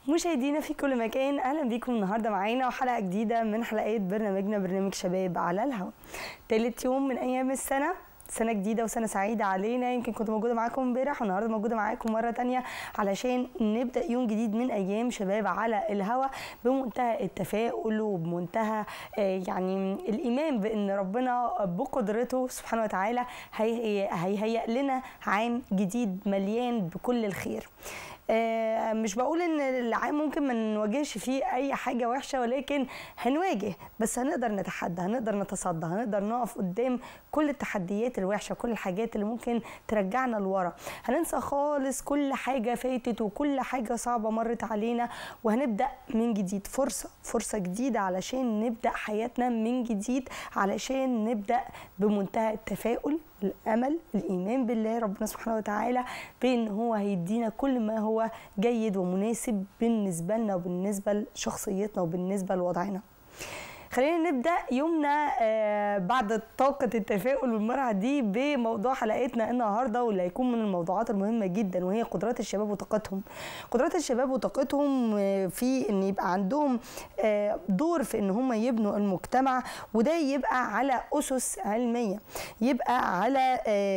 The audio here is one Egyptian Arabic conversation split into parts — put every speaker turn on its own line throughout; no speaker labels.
مشاهدينا في كل مكان اهلا بيكم النهارده معانا وحلقه جديده من حلقات برنامجنا برنامج شباب على الهواء تالت يوم من ايام السنه سنة جديدة وسنة سعيدة علينا يمكن كنت موجودة معاكم امبارح والنهاردة موجودة معاكم مرة تانية علشان نبدأ يوم جديد من أيام شباب على الهوا بمنتهى التفاؤل وبمنتهى آه، يعني الإيمان بأن ربنا بقدرته سبحانه وتعالى هي- هيهيئ لنا عام جديد مليان بكل الخير آه، مش بقول ان العام ممكن ما نواجهش فيه اي حاجه وحشه ولكن هنواجه بس هنقدر نتحدى هنقدر نتصدى هنقدر نقف قدام كل التحديات الوحشه كل الحاجات اللي ممكن ترجعنا لورا هننسى خالص كل حاجه فاتت وكل حاجه صعبه مرت علينا وهنبدا من جديد فرصه فرصه جديده علشان نبدا حياتنا من جديد علشان نبدا بمنتهى التفاؤل الامل الايمان بالله ربنا سبحانه وتعالى بان هو هيدينا كل ما هو جيد ومناسب بالنسبه لنا وبالنسبه لشخصيتنا وبالنسبه لوضعنا خلينا نبدا يومنا آه، بعد طاقه التفاؤل والمرعه دي بموضوع حلقتنا النهارده واللي هيكون من الموضوعات المهمه جدا وهي قدرات الشباب وطاقتهم قدرات الشباب وطاقتهم آه، في ان يبقى عندهم آه، دور في ان هم يبنوا المجتمع وده يبقى على اسس علميه يبقى على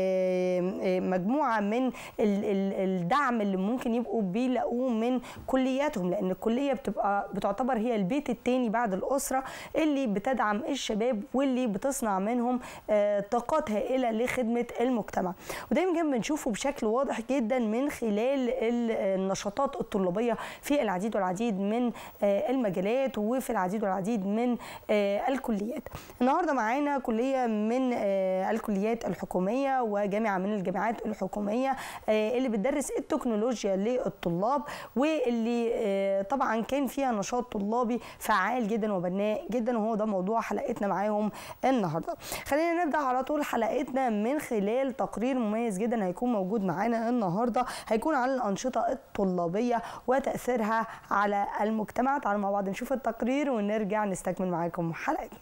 آه، آه، مجموعه من ال- ال- الدعم اللي ممكن يبقوا بيلاقوه من كلياتهم لان الكليه بتبقى بتعتبر هي البيت التاني بعد الاسره اللي بتدعم الشباب واللي بتصنع منهم آه، طاقات هائله لخدمه المجتمع وده يمكن بنشوفه بشكل واضح جدا من خلال ال- النشاطات الطلابيه في العديد والعديد من آه، المجالات وفي العديد والعديد من آه، الكليات النهارده معانا كليه من آه، الكليات الحكوميه وجامعه من الجامعات الحكوميه آه، اللي بتدرس التكنولوجيا للطلاب واللي آه، طبعا كان فيها نشاط طلابي فعال جدا وبناء جدا وهو ده موضوع حلقتنا معاهم النهارده خلينا نبدا على طول حلقتنا من خلال تقرير مميز جدا هيكون موجود معانا النهارده هيكون عن الانشطه الطلابيه وتاثيرها على المجتمع تعالوا مع بعض نشوف التقرير ونرجع نستكمل معاكم حلقتنا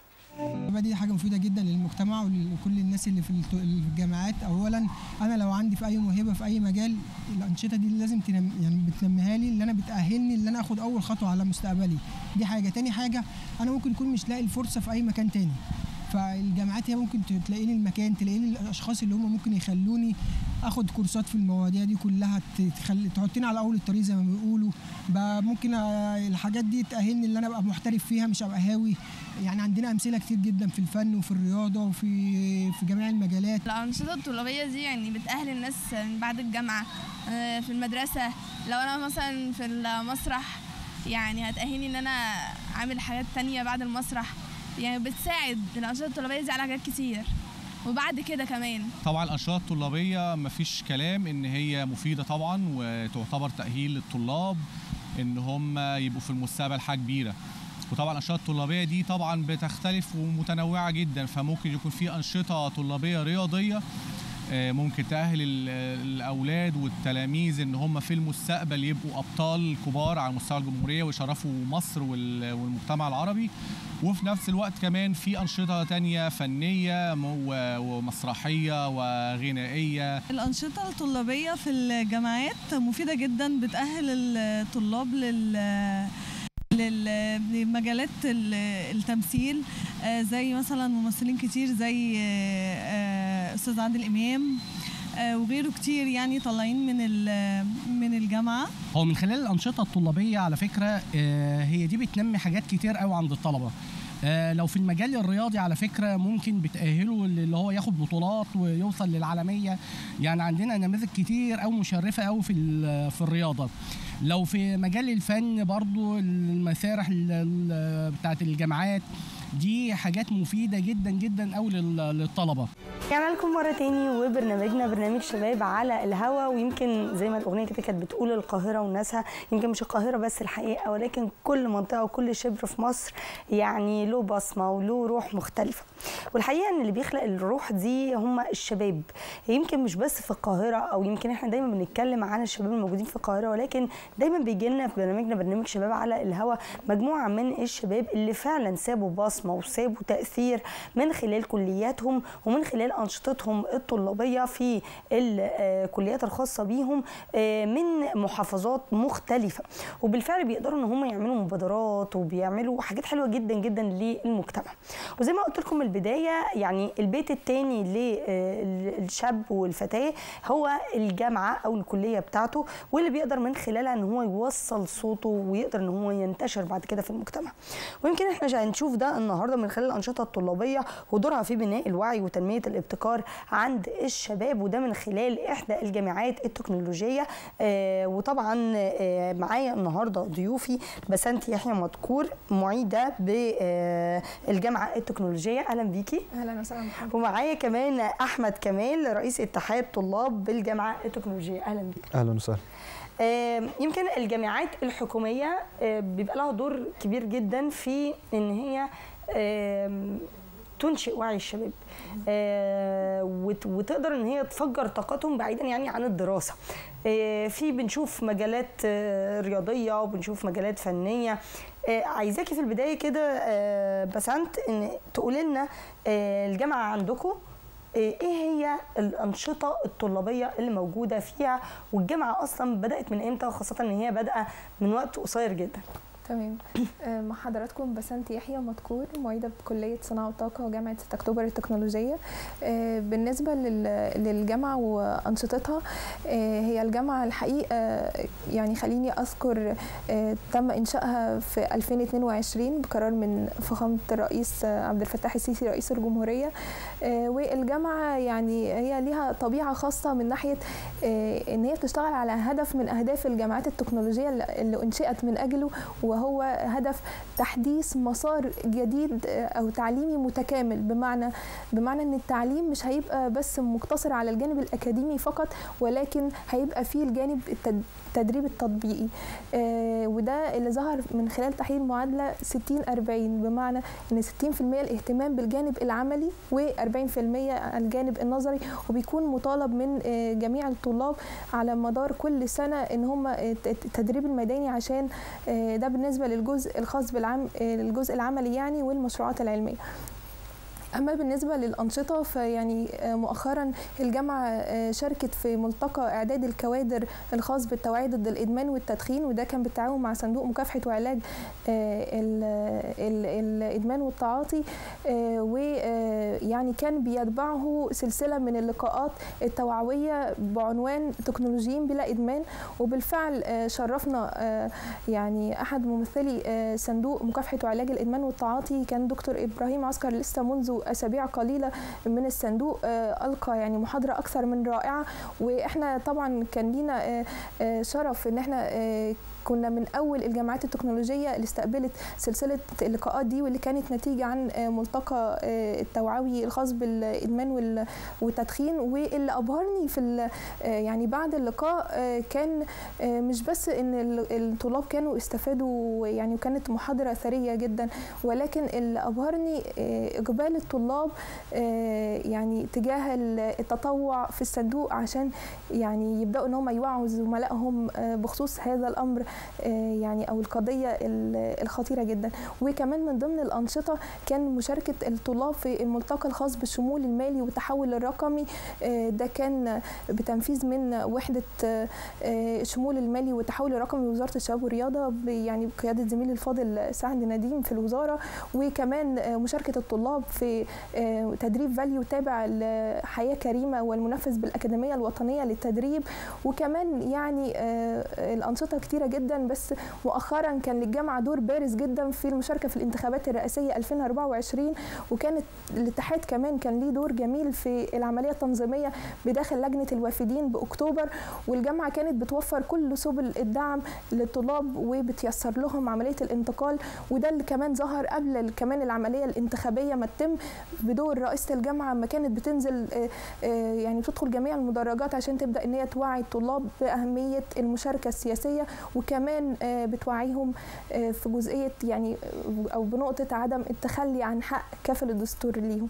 يبقى دي حاجه مفيده جدا للمجتمع ولكل الناس اللي في الت- الجامعات اولا انا لو عندي في اي موهبه في اي مجال الانشطه دي لازم تنم يعني بتنميها لي اللي انا بتاهلني اللي انا اخد اول خطوه على مستقبلي دي حاجه تاني حاجه انا ممكن يكون مش لاقي الفرصه في اي مكان تاني فالجامعات هي ممكن ت- تلاقي لي المكان تلاقي لي الاشخاص اللي هم ممكن يخلوني اخد كورسات في المواضيع دي كلها ت- تخلي تحطني على اول الطريق زي ما بيقولوا بقى ممكن آه، الحاجات دي تاهلني ان انا ابقى محترف فيها مش ابقى هاوي يعني عندنا امثله كتير جدا في الفن وفي الرياضه وفي في جميع المجالات
الأنشطة الطلابية دي يعني بتأهل الناس من بعد الجامعة آه، في المدرسة لو أنا مثلا في المسرح يعني هتأهلني إن أنا أعمل حاجات تانية بعد المسرح يعني بتساعد الأنشطة الطلابية دي على حاجات كتير وبعد كده كمان
طبعا الانشطه الطلابيه مفيش كلام ان هي مفيده طبعا وتعتبر تاهيل للطلاب ان هم يبقوا في المستقبل حاجه كبيره وطبعا الانشطه الطلابيه دي طبعا بتختلف ومتنوعه جدا فممكن يكون في انشطه طلابيه رياضيه آه، ممكن تأهل ال- الأولاد والتلاميذ إن هم في المستقبل يبقوا أبطال كبار على مستوى الجمهورية ويشرفوا مصر وال- والمجتمع العربي وفي نفس الوقت كمان في أنشطة تانية فنية و- ومسرحية وغنائية
الأنشطة الطلابية في الجامعات مفيدة جدا بتأهل الطلاب لل لل- لمجالات ال- التمثيل آه، زي مثلا ممثلين كتير زي آه، آه، أستاذ عادل إمام آه، وغيره كتير يعني طالعين من ال- من الجامعة
هو من خلال الأنشطة الطلابية على فكرة آه، هي دي بتنمي حاجات كتير قوي عند الطلبة آه، لو في المجال الرياضي على فكرة ممكن بتأهله اللي هو ياخد بطولات ويوصل للعالمية يعني عندنا نماذج كتير أو مشرفة أوي في ال- في الرياضة لو في مجال الفن برضو المسارح ال- ال- بتاعت الجامعات دي حاجات مفيدة جدا جدا أوي لل- للطلبة
رجعنا لكم مرة تاني وبرنامجنا برنامج شباب على الهوا ويمكن زي ما الأغنية كده كانت بتقول القاهرة وناسها يمكن مش القاهرة بس الحقيقة ولكن كل منطقة وكل شبر في مصر يعني له بصمة وله روح مختلفة والحقيقة إن اللي بيخلق الروح دي هم الشباب يمكن مش بس في القاهرة أو يمكن إحنا دايما بنتكلم عن الشباب الموجودين في القاهرة ولكن دايما بيجي لنا في برنامجنا برنامج شباب على الهوا مجموعة من الشباب اللي فعلا سابوا بصمة وسابوا تأثير من خلال كلياتهم ومن خلال انشطتهم الطلابيه في الكليات الخاصه بيهم آه، من محافظات مختلفه وبالفعل بيقدروا ان هم يعملوا مبادرات وبيعملوا حاجات حلوه جدا جدا للمجتمع وزي ما قلت لكم من البدايه يعني البيت الثاني للشاب والفتاه هو الجامعه او الكليه بتاعته واللي بيقدر من خلالها ان هو يوصل صوته ويقدر ان هو ينتشر بعد كده في المجتمع ويمكن احنا جا- هنشوف ده النهارده من خلال الانشطه الطلابيه ودورها في بناء الوعي وتنميه الابتكار عند الشباب وده من خلال احدى الجامعات التكنولوجيه آه وطبعا آه معايا النهارده ضيوفي بسنت يحيى مذكور معيده بالجامعه التكنولوجيه اهلا بيكي
اهلا وسهلا بحضرتك
ومعايا كمان احمد كمال رئيس اتحاد طلاب بالجامعه التكنولوجيه اهلا بيك
اهلا وسهلا
آم، يمكن الجامعات الحكوميه آه، بيبقى لها دور كبير جدا في ان هي آم، تنشئ وعي الشباب آه، وت- وتقدر ان هي تفجر طاقتهم بعيدا يعني عن الدراسه آه، في بنشوف مجالات آه، رياضيه وبنشوف مجالات فنيه آه، عايزاكي في البدايه كده آه، بسنت ان تقولي لنا آه، الجامعه عندكم ايه هي الانشطه الطلابيه اللي موجوده فيها والجامعه اصلا بدات من امتى وخاصه ان هي بادئه من وقت قصير جدا
تمام آه، مع حضراتكم بسنت يحيى مذكور معيده بكليه صناعه وطاقه وجامعه 6 اكتوبر التكنولوجيه آه، بالنسبه لل- للجامعه وانشطتها آه، هي الجامعه الحقيقه آه، يعني خليني اذكر آه، تم انشائها في 2022 بقرار من فخامه الرئيس آه، عبد الفتاح السيسي رئيس الجمهوريه آه، والجامعه يعني هي ليها طبيعه خاصه من ناحيه آه، ان هي بتشتغل على هدف من اهداف الجامعات التكنولوجيه اللي- اللي انشئت من اجله وهو هدف تحديث مسار جديد آه، او تعليمي متكامل بمعنى بمعنى ان التعليم مش هيبقى بس مقتصر على الجانب الاكاديمي فقط ولكن هيبقى فيه الجانب التد- التدريب التطبيقي آه، وده اللي ظهر من خلال تحليل معادله 60 40 بمعنى ان 60% الاهتمام بالجانب العملي و40% الجانب النظري وبيكون مطالب من آه، جميع الطلاب على مدار كل سنه ان هم آه، التدريب الميداني عشان آه، ده بالنسبه للجزء الخاص بالعم آه، الجزء العملي يعني والمشروعات العلميه اما بالنسبه للانشطه فيعني آه، مؤخرا الجامعه آه، شاركت في ملتقى اعداد الكوادر الخاص بالتوعيه ضد الادمان والتدخين وده كان بالتعاون مع صندوق مكافحه وعلاج آه، ال- ال- الادمان والتعاطي ويعني كان بيتبعه سلسله من اللقاءات التوعويه بعنوان تكنولوجيين بلا ادمان وبالفعل آه، شرفنا آه، يعني احد ممثلي آه، صندوق مكافحه وعلاج الادمان والتعاطي كان دكتور ابراهيم عسكر لسه منذ اسابيع قليله من الصندوق آه، القى يعني محاضره اكثر من رائعه واحنا طبعا كان لينا آه، آه، شرف ان احنا آه، كنا من اول الجامعات التكنولوجيه اللي استقبلت سلسله اللقاءات دي واللي كانت نتيجه عن آه، ملتقى آه، التوعوي الخاص بالادمان وال- والتدخين واللي ابهرني في ال- آه، يعني بعد اللقاء آه، كان آه، مش بس ان ال- الطلاب كانوا استفادوا يعني وكانت محاضره ثريه جدا ولكن اللي ابهرني آه، اقبال الطلاب آه، يعني تجاه ال- التطوع في الصندوق عشان يعني يبداوا ان هم يوعوا زملائهم آه، بخصوص هذا الامر آه، يعني او القضيه ال- الخطيره جدا وكمان من ضمن الانشطه كان مشاركه الطلاب في الملتقى الخاص بالشمول المالي والتحول الرقمي آه، ده كان بتنفيذ من وحده آه، آه، الشمول المالي والتحول الرقمي بوزاره الشباب والرياضه ب- يعني بقياده زميلي الفاضل سعد نديم في الوزاره وكمان آه، مشاركه الطلاب في آه، تدريب فاليو تابع لحياه كريمه والمنفذ بالاكاديميه الوطنيه للتدريب وكمان يعني آه، الانشطه كتيره جدا بس مؤخرا كان للجامعه دور بارز جدا في المشاركه في الانتخابات الرئاسيه 2024 وكانت الاتحاد كمان كان ليه دور جميل في العمليه التنظيميه بداخل لجنه الوافدين باكتوبر والجامعه كانت بتوفر كل سبل الدعم للطلاب وبتيسر لهم عمليه الانتقال وده اللي كمان ظهر قبل ال- كمان العمليه الانتخابيه ما تتم بدور رئيسه الجامعه ما كانت بتنزل آه، آه، يعني بتدخل جميع المدرجات عشان تبدا ان هي توعي الطلاب باهميه المشاركه السياسيه وكمان آه، بتوعيهم آه، في جزئيه يعني آه، او بنقطه عدم التخلي عن حق كفل الدستور ليهم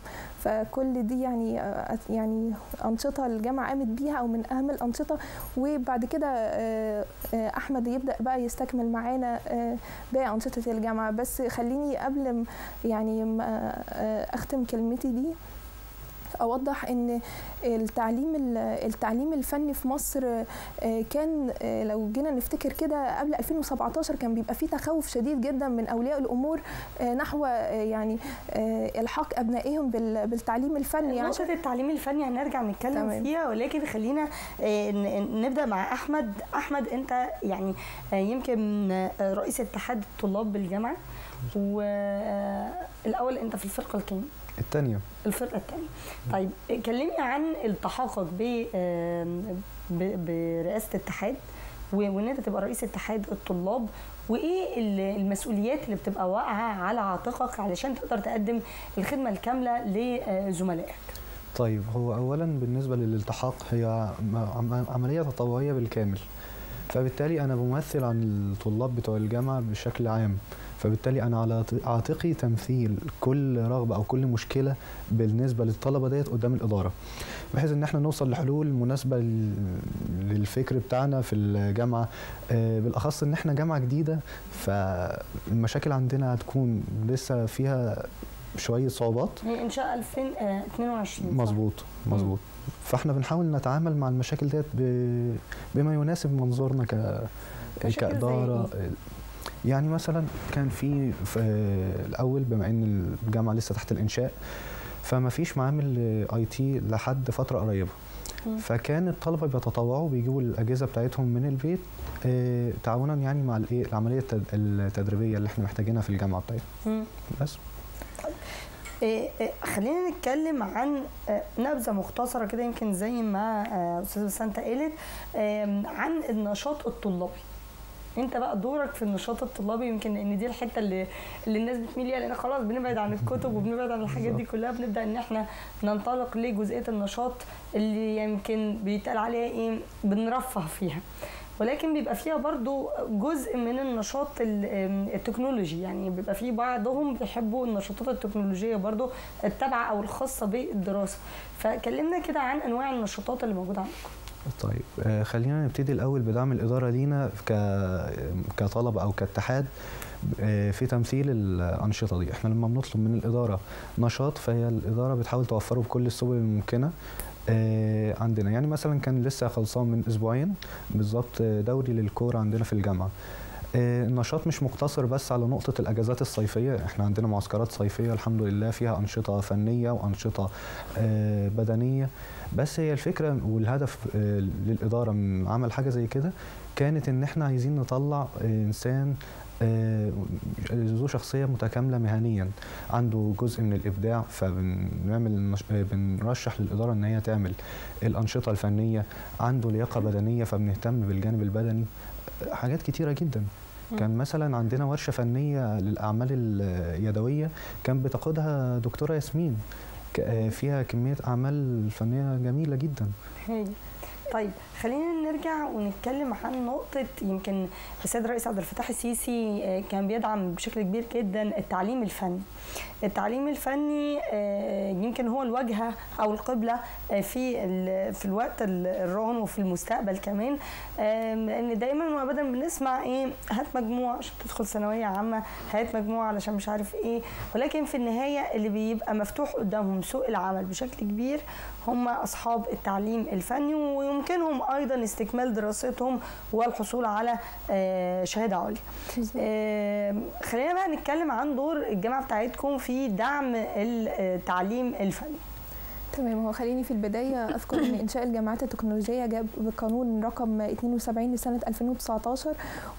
فكل دي يعني آه، يعني انشطه الجامعه قامت بيها او من اهم الانشطه وبعد كده آه، آه، احمد يبدا بقى يستكمل معانا آه، باقي انشطه الجامعه بس خليني قبل م- يعني ما آه، اختم كلمتي دي اوضح ان التعليم ال- التعليم الفني في مصر آه، كان آه، لو جينا نفتكر كده قبل 2017 كان بيبقى فيه تخوف شديد جدا من اولياء الامور آه، نحو آه، يعني آه، الحاق ابنائهم بال- بالتعليم الفني يعني
نقطة التعليم الفني هنرجع نتكلم
تمام.
فيها ولكن خلينا آه، ن- نبدأ مع أحمد أحمد أنت يعني آه، يمكن آه، رئيس اتحاد الطلاب بالجامعة والأول أنت في الفرقة الكام؟
التانية
الفرقة الثانية طيب كلمني عن التحاقك ب آم، ب- برئاسة اتحاد و- وان انت تبقى رئيس اتحاد الطلاب وايه ال- المسؤوليات اللي بتبقى واقعه على عاتقك علشان تقدر تقدم الخدمه الكامله لزملائك
طيب هو أولا بالنسبة للالتحاق هي م- عم- عملية تطوعية بالكامل فبالتالي أنا بمثل عن الطلاب بتوع الجامعة بشكل عام فبالتالي أنا على ط- عاتقي تمثيل كل رغبة أو كل مشكلة بالنسبة للطلبة ديت قدام الإدارة بحيث إن احنا نوصل لحلول مناسبة لل- للفكر بتاعنا في الجامعة آه، بالأخص إن احنا جامعة جديدة فالمشاكل عندنا هتكون لسه فيها شوية صعوبات
هي انشاء 2022 صح؟
مظبوط مظبوط فاحنا بنحاول نتعامل مع المشاكل ديت ب- بما يناسب منظورنا ك
مشاكل زي
كإدارة يعني مثلا كان في في الأول بما إن الجامعة لسه تحت الإنشاء فما فيش معامل اي تي لحد فترة قريبة
مم.
فكان الطلبة بيتطوعوا بيجيبوا الأجهزة بتاعتهم من البيت آه، تعاونا يعني مع الإيه العملية التد- التدريبية اللي احنا محتاجينها في الجامعة بتاعتنا
مم.
بس
إيه إيه خلينا نتكلم عن آه، نبذه مختصره كده يمكن زي ما آه، استاذه سانتا قالت آم، عن النشاط الطلابي انت بقى دورك في النشاط الطلابي يمكن ان دي الحته اللي اللي الناس بتميل ليها لان خلاص بنبعد عن الكتب وبنبعد عن الحاجات دي كلها بنبدا ان احنا ننطلق لجزئيه النشاط اللي يمكن بيتقال عليها ايه بنرفه فيها ولكن بيبقى فيها برضو جزء من النشاط ال- آم، التكنولوجي يعني بيبقى في بعضهم بيحبوا النشاطات التكنولوجية برضو التابعة أو الخاصة بالدراسة فكلمنا كده عن أنواع النشاطات اللي موجودة عندكم
طيب آه، خلينا نبتدي الأول بدعم الإدارة لينا ك... كطلبة أو كاتحاد آه، في تمثيل الأنشطة دي احنا لما بنطلب من الإدارة نشاط فهي الإدارة بتحاول توفره بكل السبل الممكنة آه، عندنا يعني مثلا كان لسه خلصان من أسبوعين بالظبط آه، دوري للكورة عندنا في الجامعة آه، النشاط مش مقتصر بس على نقطة الأجازات الصيفية احنا عندنا معسكرات صيفية الحمد لله فيها أنشطة فنية وأنشطة آه، بدنية بس هي الفكرة والهدف آه، للإدارة من عمل حاجة زي كده كانت إن احنا عايزين نطلع آه، إنسان آه، ذو شخصية متكاملة مهنيا عنده جزء من الإبداع فبنعمل نش- آه، بنرشح للإدارة إن هي تعمل الأنشطة الفنية عنده لياقة بدنية فبنهتم بالجانب البدني آه، حاجات كتيرة جدا كان مثلا عندنا ورشة فنية للأعمال اليدوية كان بتقودها دكتورة ياسمين ك- آه، فيها كمية أعمال فنية جميلة جدا
هاي طيب خلينا نرجع ونتكلم عن نقطة يمكن السيد الرئيس عبد الفتاح السيسي آه، كان بيدعم بشكل كبير جدا التعليم الفني التعليم الفني آه، يمكن هو الواجهة أو القبلة آه، في ال- في الوقت ال- الراهن وفي المستقبل كمان آم، لأن دايما وأبدا بنسمع إيه هات مجموع عشان تدخل ثانوية عامة هات مجموع علشان مش عارف إيه ولكن في النهاية اللي بيبقى مفتوح قدامهم سوق العمل بشكل كبير هم أصحاب التعليم الفني ويمكنهم أيضا استكمال دراستهم والحصول على آه، شهادة عليا آم، خلينا بقى نتكلم عن دور الجامعة بتاعتكم في دعم التعليم الفني
تمام هو خليني في البداية أذكر أن إنشاء الجامعات التكنولوجية جاب بقانون رقم 72 لسنة 2019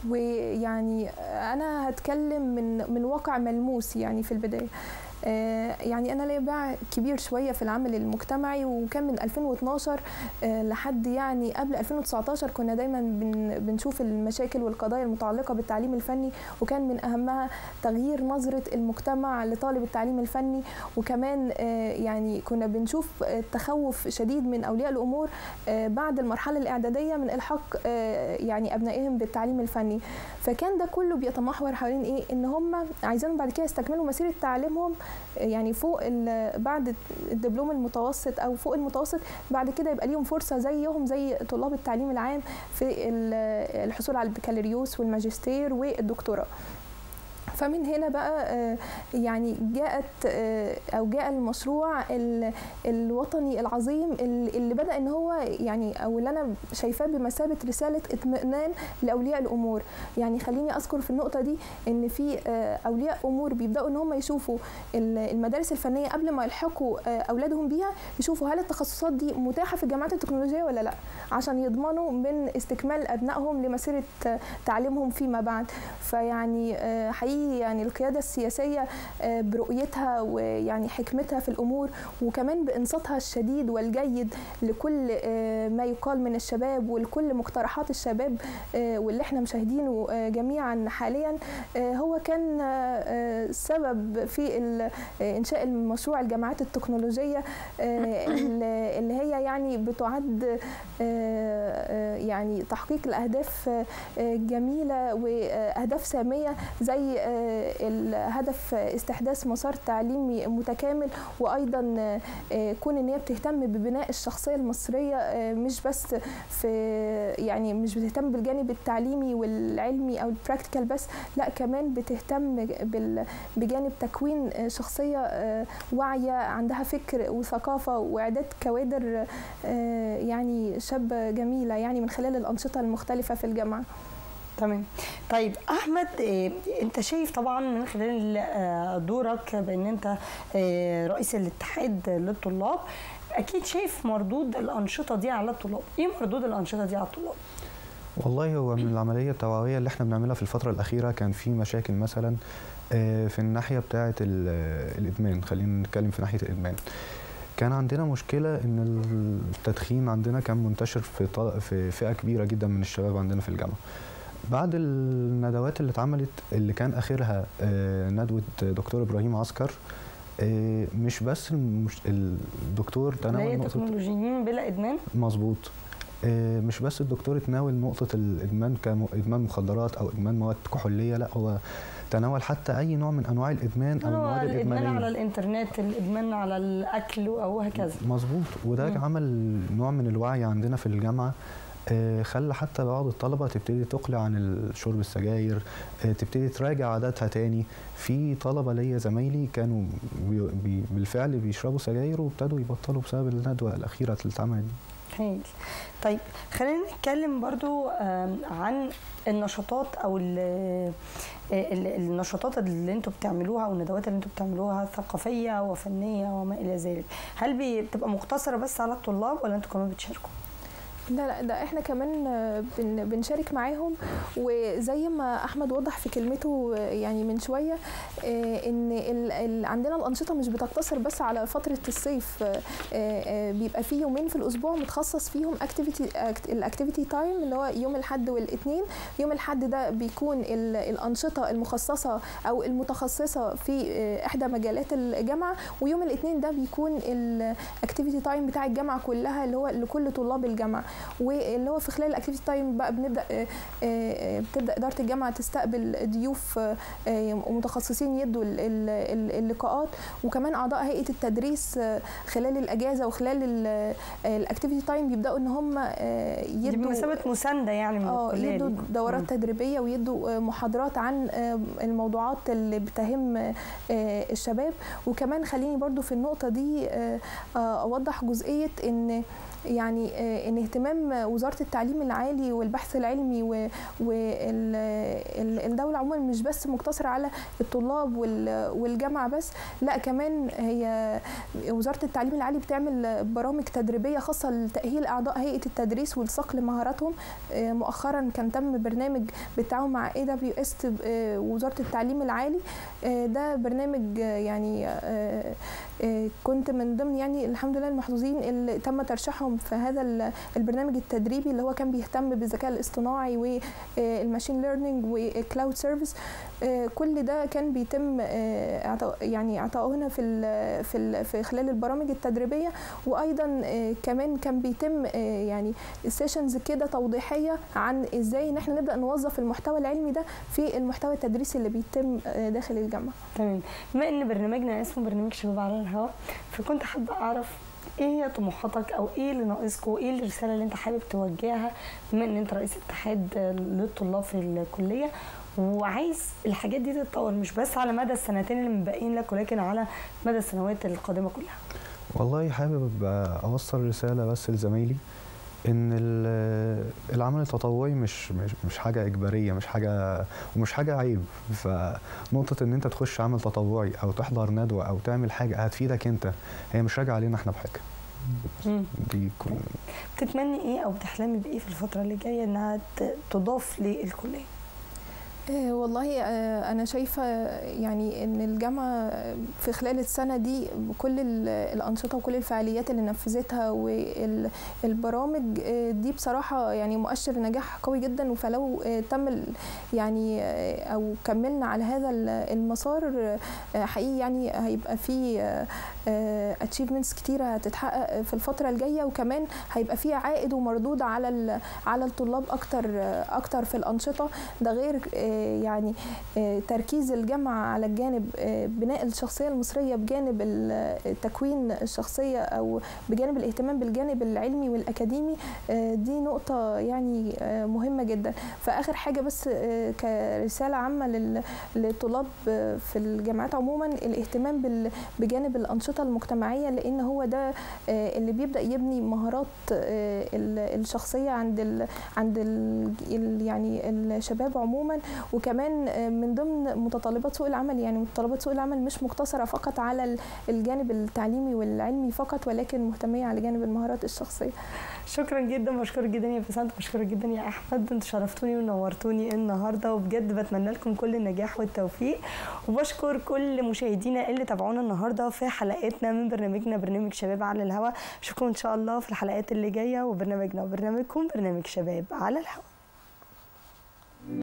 ويعني أنا هتكلم من من واقع ملموس يعني في البداية آه، يعني انا ليا باع كبير شويه في العمل المجتمعي وكان من 2012 آه، لحد يعني قبل 2019 كنا دايما بن- بنشوف المشاكل والقضايا المتعلقه بالتعليم الفني وكان من اهمها تغيير نظره المجتمع لطالب التعليم الفني وكمان آه، يعني كنا بنشوف آه، تخوف شديد من اولياء الامور آه، بعد المرحله الاعداديه من الحاق آه، يعني ابنائهم بالتعليم الفني فكان ده كله بيتمحور حوالين ايه ان هم عايزينهم بعد كده يستكملوا مسيره تعليمهم آه، يعني فوق ال- بعد الدبلوم المتوسط او فوق المتوسط بعد كده يبقى ليهم فرصه زيهم زي طلاب التعليم العام في ال- الحصول على البكالوريوس والماجستير والدكتوراه فمن هنا بقى آه، يعني جاءت آه، او جاء المشروع ال- الوطني العظيم ال- اللي بدا ان هو يعني او اللي انا شايفاه بمثابه رساله اطمئنان لاولياء الامور يعني خليني اذكر في النقطه دي ان في آه، اولياء امور بيبداوا ان هم يشوفوا ال- المدارس الفنيه قبل ما يلحقوا آه، اولادهم بيها يشوفوا هل التخصصات دي متاحه في الجامعات التكنولوجيه ولا لا عشان يضمنوا من استكمال ابنائهم لمسيره آه، تعليمهم فيما بعد فيعني آه، حقيقي يعني القياده السياسيه آه، برؤيتها ويعني حكمتها في الامور وكمان بانصاتها الشديد والجيد لكل آه، ما يقال من الشباب ولكل مقترحات الشباب آه، واللي احنا مشاهدينه آه، جميعا حاليا آه، هو كان آه، آه، سبب في ال- آه، انشاء المشروع الجامعات التكنولوجيه آه، اللي اللي هي يعني بتعد آه، آه، يعني تحقيق الاهداف آه، آه، جميله واهداف ساميه زي آه، الهدف استحداث مسار تعليمي متكامل وايضا آه، آه، كون ان هي بتهتم ببناء الشخصيه المصريه آه، مش بس في يعني مش بتهتم بالجانب التعليمي والعلمي او البراكتيكال بس لا كمان بتهتم بال- بجانب تكوين آه، شخصيه آه، واعيه عندها فكر وثقافه واعداد كوادر آه، يعني شابه جميله يعني من خلال الانشطه المختلفه في الجامعه
تمام طيب احمد إيه انت شايف طبعا من خلال آه، دورك بان انت آه، رئيس الاتحاد للطلاب اكيد شايف مردود الانشطه دي على الطلاب ايه مردود الانشطه دي على الطلاب
والله هو من العملية التوعوية اللي احنا بنعملها في الفترة الأخيرة كان في مشاكل مثلا آه، في الناحية بتاعة ال- آه، الإدمان خلينا نتكلم في ناحية الإدمان كان عندنا مشكلة إن التدخين عندنا كان منتشر في ط- في فئة كبيرة جدا من الشباب عندنا في الجامعة بعد الندوات اللي اتعملت اللي كان آخرها آه، ندوة دكتور إبراهيم عسكر آه، مش بس المش... الدكتور
اللي هي
تناول نقطة
تكنولوجيين بلا ادمان
مظبوط آه، مش بس الدكتور اتناول نقطة الإدمان كإدمان مخدرات أو إدمان مواد كحولية لا هو تناول حتى أي نوع من أنواع الإدمان أو
هو
المواد
الادمان على
الإدمانية
الانترنت الادمان على الاكل او هكذا
مظبوط وده
مم.
عمل نوع من الوعي عندنا في الجامعة آه، خلى حتى بعض الطلبة تبتدي تقلع عن شرب السجاير آه، تبتدي تراجع عاداتها تاني في طلبة ليا زمايلي كانوا بي بي بالفعل بيشربوا سجاير وابتدوا يبطلوا بسبب الندوة الأخيرة اللي اتعملت دي
هايل طيب خلينا نتكلم برضو آم، عن النشاطات او ال- ال- النشاطات اللي انتوا بتعملوها او الندوات اللي انتوا بتعملوها ثقافيه وفنيه وما الى ذلك هل بي- بتبقى مقتصره بس على الطلاب ولا انتوا كمان بتشاركوا
لا لا ده احنا كمان آه، بن بنشارك معاهم وزي ما احمد وضح في كلمته آه، يعني من شويه آه، ان ال ال عندنا الانشطه مش بتقتصر بس على فتره الصيف آه، آه، بيبقى في يومين في الاسبوع متخصص فيهم اكتيفيتي الاكتيفيتي تايم اللي هو يوم الاحد والاثنين يوم الاحد ده بيكون ال- الانشطه المخصصه او المتخصصه في آه، احدى مجالات الجامعه ويوم الاثنين ده بيكون الاكتيفيتي تايم بتاع الجامعه كلها اللي هو لكل طلاب الجامعه واللي هو في خلال الاكتيفيتي تايم بقى بنبدا آه، آه، بتبدا اداره الجامعه تستقبل ضيوف آه، آه، متخصصين يدوا ال- ال- ال- اللقاءات وكمان اعضاء هيئه التدريس آه، خلال الاجازه وخلال الاكتيفيتي تايم بيبداوا ان هم آه،
دي
يدوا
بمثابه مسانده يعني من
اه
الكليه
يدوا
دي.
دورات
مم.
تدريبيه ويدوا آه، محاضرات عن آه، الموضوعات اللي بتهم آه، الشباب وكمان خليني برضو في النقطه دي آه، آه، اوضح جزئيه ان يعني آه، ان اهتمام وزاره التعليم العالي والبحث العلمي والدوله عموما مش بس مقتصره على الطلاب وال- والجامعه بس لا كمان هي وزاره التعليم العالي بتعمل برامج تدريبيه خاصه لتاهيل اعضاء هيئه التدريس والصقل مهاراتهم آه، مؤخرا كان تم برنامج بالتعاون مع اي دبليو اس وزاره التعليم العالي آه، ده برنامج آه، يعني آه، آه، كنت من ضمن يعني الحمد لله المحظوظين اللي تم ترشيحهم في هذا ال- البرنامج التدريبي اللي هو كان بيهتم بالذكاء الاصطناعي والماشين ليرنينج وكلاود سيرفيس كل ده كان بيتم آه، إعطاء- يعني اعطائه في ال في ال في خلال البرامج التدريبيه وايضا آه، كمان كان بيتم آه، يعني سيشنز كده توضيحيه عن ازاي ان احنا نبدا نوظف المحتوى العلمي ده في المحتوى التدريسي اللي بيتم آه، داخل الجامعه
تمام بما ان برنامجنا اسمه برنامج شباب على الهواء فكنت حابه اعرف ايه هي طموحاتك او ايه اللي ناقصكم وايه الرساله اللي انت حابب توجهها بما ان انت رئيس اتحاد للطلاب في الكليه وعايز الحاجات دي تتطور مش بس على مدى السنتين اللي مبقين لك ولكن على مدى السنوات القادمه كلها
والله حابب اوصل رساله بس لزمايلي ان ال- العمل التطوعي مش مش مش حاجه اجباريه مش حاجه ومش حاجه عيب فنقطه ان انت تخش عمل تطوعي او تحضر ندوه او تعمل حاجه هتفيدك انت هي مش راجعه علينا احنا بحاجه
مم.
دي كل
بتتمني ايه او بتحلمي بايه في الفتره اللي جايه انها ت- تضاف للكليه
آه، والله آه، أنا شايفة يعني إن الجامعة في خلال السنة دي بكل ال- الأنشطة وكل الفعاليات اللي نفذتها والبرامج آه، دي بصراحة يعني مؤشر نجاح قوي جدا فلو آه، تم ال- يعني آه، أو كملنا على هذا ال- المسار آه، حقيقي يعني هيبقى في اتشيفمنتس كتيرة هتتحقق في الفترة الجاية وكمان هيبقى في عائد ومردود على ال- على الطلاب أكتر آه، أكتر في الأنشطة ده غير آه، يعني آه، تركيز الجامعة على الجانب آه، بناء الشخصية المصرية بجانب ال- تكوين الشخصية أو بجانب الاهتمام بالجانب العلمي والأكاديمي آه، دي نقطة يعني آه، مهمة جدا فآخر حاجة بس آه، كرسالة عامة لل- للطلاب آه، في الجامعات عموما الاهتمام بال- بجانب الأنشطة المجتمعية لأن هو ده آه، اللي بيبدأ يبني مهارات آه، ال- الشخصية عند ال عند ال ال- يعني الشباب عموما وكمان آه، من ضمن متطلبات سوق العمل يعني متطلبات سوق العمل مش مقتصرة فقط على ال- الجانب التعليمي والعلمي فقط ولكن مهتمية على جانب المهارات الشخصية
شكرا جدا بشكرك جدا يا بسنت بشكرك جدا يا احمد انتوا شرفتوني ونورتوني النهارده وبجد بتمنى لكم كل النجاح والتوفيق وبشكر كل مشاهدينا اللي تابعونا النهارده في حلقتنا من برنامجنا برنامج شباب على الهواء اشوفكم ان شاء الله في الحلقات اللي جايه وبرنامجنا وبرنامجكم برنامج شباب على الهواء